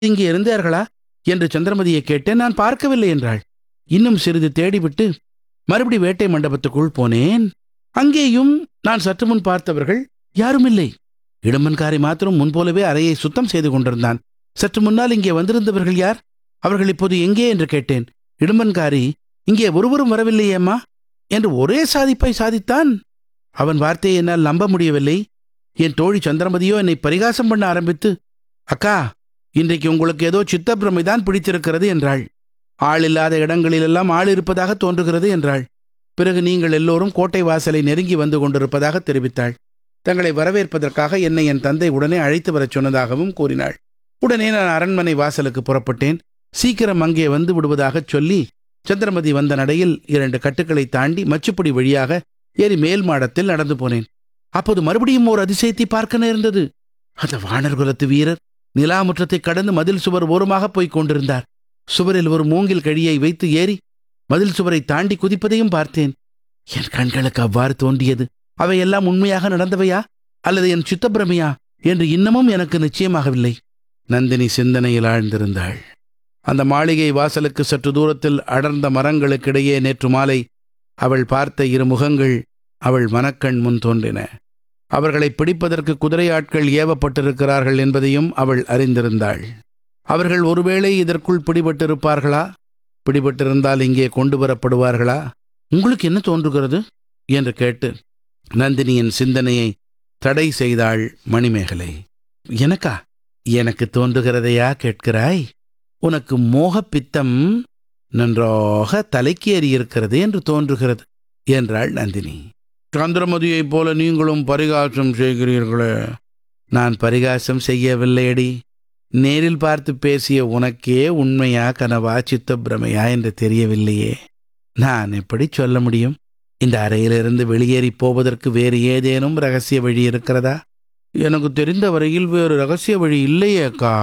இங்கே இருந்தார்களா என்று சந்திரமதியை கேட்டேன் நான் பார்க்கவில்லை என்றாள் இன்னும் சிறிது தேடிவிட்டு மறுபடி வேட்டை மண்டபத்துக்குள் போனேன் அங்கேயும் நான் சற்று முன் பார்த்தவர்கள் யாருமில்லை இடும்பன்காரி மாத்திரம் முன்போலவே அறையை சுத்தம் செய்து கொண்டிருந்தான் சற்று முன்னால் இங்கே வந்திருந்தவர்கள் யார் அவர்கள் இப்போது எங்கே என்று கேட்டேன் இடும்பன்காரி இங்கே ஒருவரும் வரவில்லையேம்மா என்று ஒரே சாதிப்பை சாதித்தான் அவன் வார்த்தையை என்னால் நம்ப முடியவில்லை என் தோழி சந்திரமதியோ என்னை பரிகாசம் பண்ண ஆரம்பித்து அக்கா இன்றைக்கு உங்களுக்கு ஏதோ சித்தப்பிரமைதான் பிடித்திருக்கிறது என்றாள் ஆள் இல்லாத இடங்களிலெல்லாம் ஆள் இருப்பதாக தோன்றுகிறது என்றாள் பிறகு நீங்கள் எல்லோரும் கோட்டை வாசலை நெருங்கி வந்து கொண்டிருப்பதாக தெரிவித்தாள் தங்களை வரவேற்பதற்காக என்னை என் தந்தை உடனே அழைத்து வரச் சொன்னதாகவும் கூறினாள் உடனே நான் அரண்மனை வாசலுக்கு புறப்பட்டேன் சீக்கிரம் அங்கே வந்து விடுவதாகச் சொல்லி சந்திரமதி வந்த நடையில் இரண்டு கட்டுக்களை தாண்டி மச்சுப்படி வழியாக ஏறி மேல் மாடத்தில் நடந்து போனேன் அப்போது மறுபடியும் ஒரு அதிசயத்தை பார்க்க நேர்ந்தது அந்த வானர் குலத்து வீரர் நிலாமுற்றத்தை கடந்து மதில் சுவர் ஓரமாக போய்க் கொண்டிருந்தார் சுவரில் ஒரு மூங்கில் கழியை வைத்து ஏறி மதில் சுவரை தாண்டி குதிப்பதையும் பார்த்தேன் என் கண்களுக்கு அவ்வாறு தோன்றியது அவையெல்லாம் உண்மையாக நடந்தவையா அல்லது என் சித்தப்பிரமையா என்று இன்னமும் எனக்கு நிச்சயமாகவில்லை நந்தினி சிந்தனையில் ஆழ்ந்திருந்தாள் அந்த மாளிகை வாசலுக்கு சற்று தூரத்தில் அடர்ந்த மரங்களுக்கிடையே நேற்று மாலை அவள் பார்த்த இரு முகங்கள் அவள் மனக்கண் முன் தோன்றின அவர்களை பிடிப்பதற்கு குதிரை ஆட்கள் ஏவப்பட்டிருக்கிறார்கள் என்பதையும் அவள் அறிந்திருந்தாள் அவர்கள் ஒருவேளை இதற்குள் பிடிபட்டிருப்பார்களா பிடிபட்டிருந்தால் இங்கே கொண்டு வரப்படுவார்களா உங்களுக்கு என்ன தோன்றுகிறது என்று கேட்டு நந்தினியின் சிந்தனையை தடை செய்தாள் மணிமேகலை எனக்கா எனக்கு தோன்றுகிறதையா கேட்கிறாய் உனக்கு மோகப்பித்தம் நன்றாக தலைக்கு ஏறியிருக்கிறது என்று தோன்றுகிறது என்றாள் நந்தினி சந்திரமதியைப் போல நீங்களும் பரிகாசம் செய்கிறீர்களே நான் பரிகாசம் செய்யவில்லையடி நேரில் பார்த்து பேசிய உனக்கே உண்மையா கனவா சித்தப்பிரமையா என்று தெரியவில்லையே நான் எப்படி சொல்ல முடியும் இந்த அறையிலிருந்து வெளியேறி போவதற்கு வேறு ஏதேனும் ரகசிய வழி இருக்கிறதா எனக்கு தெரிந்த வரையில் வேறு ரகசிய வழி இல்லையே அக்கா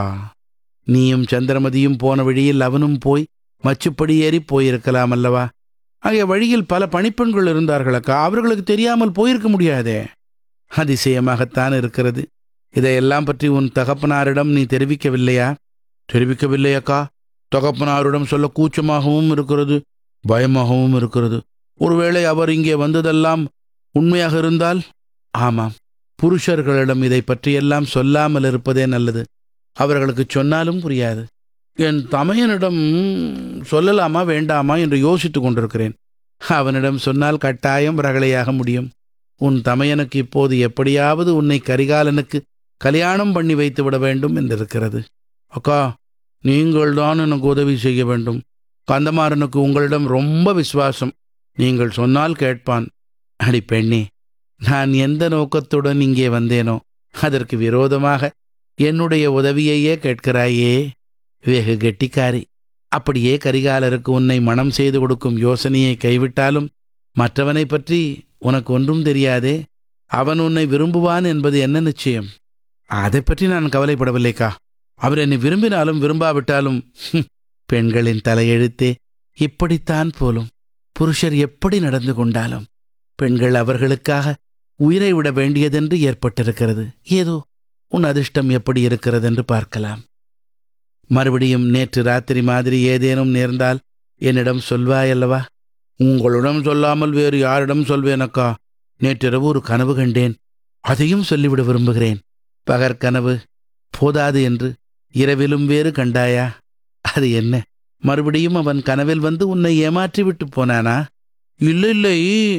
நீயும் சந்திரமதியும் போன வழியில் அவனும் போய் மச்சுப்படி ஏறி போயிருக்கலாம் அல்லவா அங்கே வழியில் பல பணிப்பெண்கள் இருந்தார்கள் அக்கா அவர்களுக்கு தெரியாமல் போயிருக்க முடியாதே அதிசயமாகத்தான் இருக்கிறது இதையெல்லாம் பற்றி உன் தகப்பனாரிடம் நீ தெரிவிக்கவில்லையா தெரிவிக்கவில்லை அக்கா தகப்பனாரிடம் சொல்ல கூச்சமாகவும் இருக்கிறது பயமாகவும் இருக்கிறது ஒருவேளை அவர் இங்கே வந்ததெல்லாம் உண்மையாக இருந்தால் ஆமாம் புருஷர்களிடம் இதை பற்றியெல்லாம் சொல்லாமல் இருப்பதே நல்லது அவர்களுக்கு சொன்னாலும் புரியாது என் தமையனிடம் சொல்லலாமா வேண்டாமா என்று யோசித்துக் கொண்டிருக்கிறேன் அவனிடம் சொன்னால் கட்டாயம் ரகளையாக முடியும் உன் தமையனுக்கு இப்போது எப்படியாவது உன்னை கரிகாலனுக்கு கல்யாணம் பண்ணி வைத்து விட வேண்டும் என்றிருக்கிறது அக்கா நீங்கள் தான் எனக்கு உதவி செய்ய வேண்டும் கந்தமாறனுக்கு உங்களிடம் ரொம்ப விசுவாசம் நீங்கள் சொன்னால் கேட்பான் அடி பெண்ணே நான் எந்த நோக்கத்துடன் இங்கே வந்தேனோ அதற்கு விரோதமாக என்னுடைய உதவியையே கேட்கிறாயே வெகு கெட்டிக்காரி அப்படியே கரிகாலருக்கு உன்னை மனம் செய்து கொடுக்கும் யோசனையை கைவிட்டாலும் மற்றவனை பற்றி உனக்கு ஒன்றும் தெரியாதே அவன் உன்னை விரும்புவான் என்பது என்ன நிச்சயம் அதை பற்றி நான் கவலைப்படவில்லைக்கா அவர் என்னை விரும்பினாலும் விரும்பாவிட்டாலும் பெண்களின் தலையெழுத்தே இப்படித்தான் போலும் புருஷர் எப்படி நடந்து கொண்டாலும் பெண்கள் அவர்களுக்காக உயிரை விட வேண்டியதென்று ஏற்பட்டிருக்கிறது ஏதோ உன் அதிர்ஷ்டம் எப்படி இருக்கிறது என்று பார்க்கலாம் மறுபடியும் நேற்று ராத்திரி மாதிரி ஏதேனும் நேர்ந்தால் என்னிடம் சொல்வாயல்லவா உங்களிடம் சொல்லாமல் வேறு யாரிடம் சொல்வேனக்கா நேற்றிரவு ஒரு கனவு கண்டேன் அதையும் சொல்லிவிட விரும்புகிறேன் பகற்கனவு போதாது என்று இரவிலும் வேறு கண்டாயா அது என்ன மறுபடியும் அவன் கனவில் வந்து உன்னை ஏமாற்றி விட்டு போனானா இல்லை இல்லை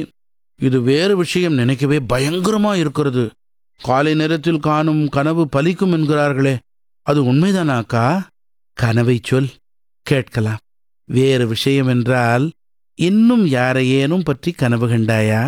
இது வேறு விஷயம் நினைக்கவே பயங்கரமா இருக்கிறது காலை நேரத்தில் காணும் கனவு பலிக்கும் என்கிறார்களே அது உண்மைதானாக்கா கனவை சொல் கேட்கலாம் வேறு விஷயம் என்றால் இன்னும் யாரையேனும் பற்றி கனவு கண்டாயா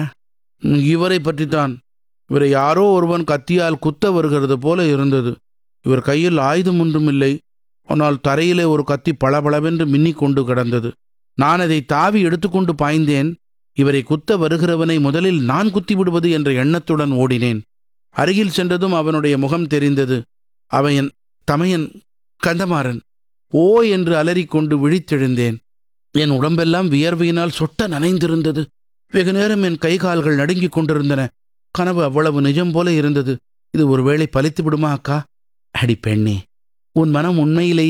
இவரை பற்றித்தான் இவரை யாரோ ஒருவன் கத்தியால் குத்த வருகிறது போல இருந்தது இவர் கையில் ஆயுதம் ஒன்றும் இல்லை ஆனால் தரையிலே ஒரு கத்தி பளபளவென்று மின்னிக் கொண்டு கிடந்தது நான் அதை தாவி எடுத்துக்கொண்டு பாய்ந்தேன் இவரை குத்த வருகிறவனை முதலில் நான் குத்தி விடுவது என்ற எண்ணத்துடன் ஓடினேன் அருகில் சென்றதும் அவனுடைய முகம் தெரிந்தது அவன் தமையன் கந்தமாறன் ஓ என்று அலறிக்கொண்டு விழித்தெழுந்தேன் என் உடம்பெல்லாம் வியர்வையினால் சொட்ட நனைந்திருந்தது வெகு நேரம் என் கை கால்கள் நடுங்கிக் கொண்டிருந்தன கனவு அவ்வளவு நிஜம் போல இருந்தது இது ஒருவேளை பலித்து விடுமா அக்கா அடி பெண்ணே உன் மனம் உண்மையிலேயே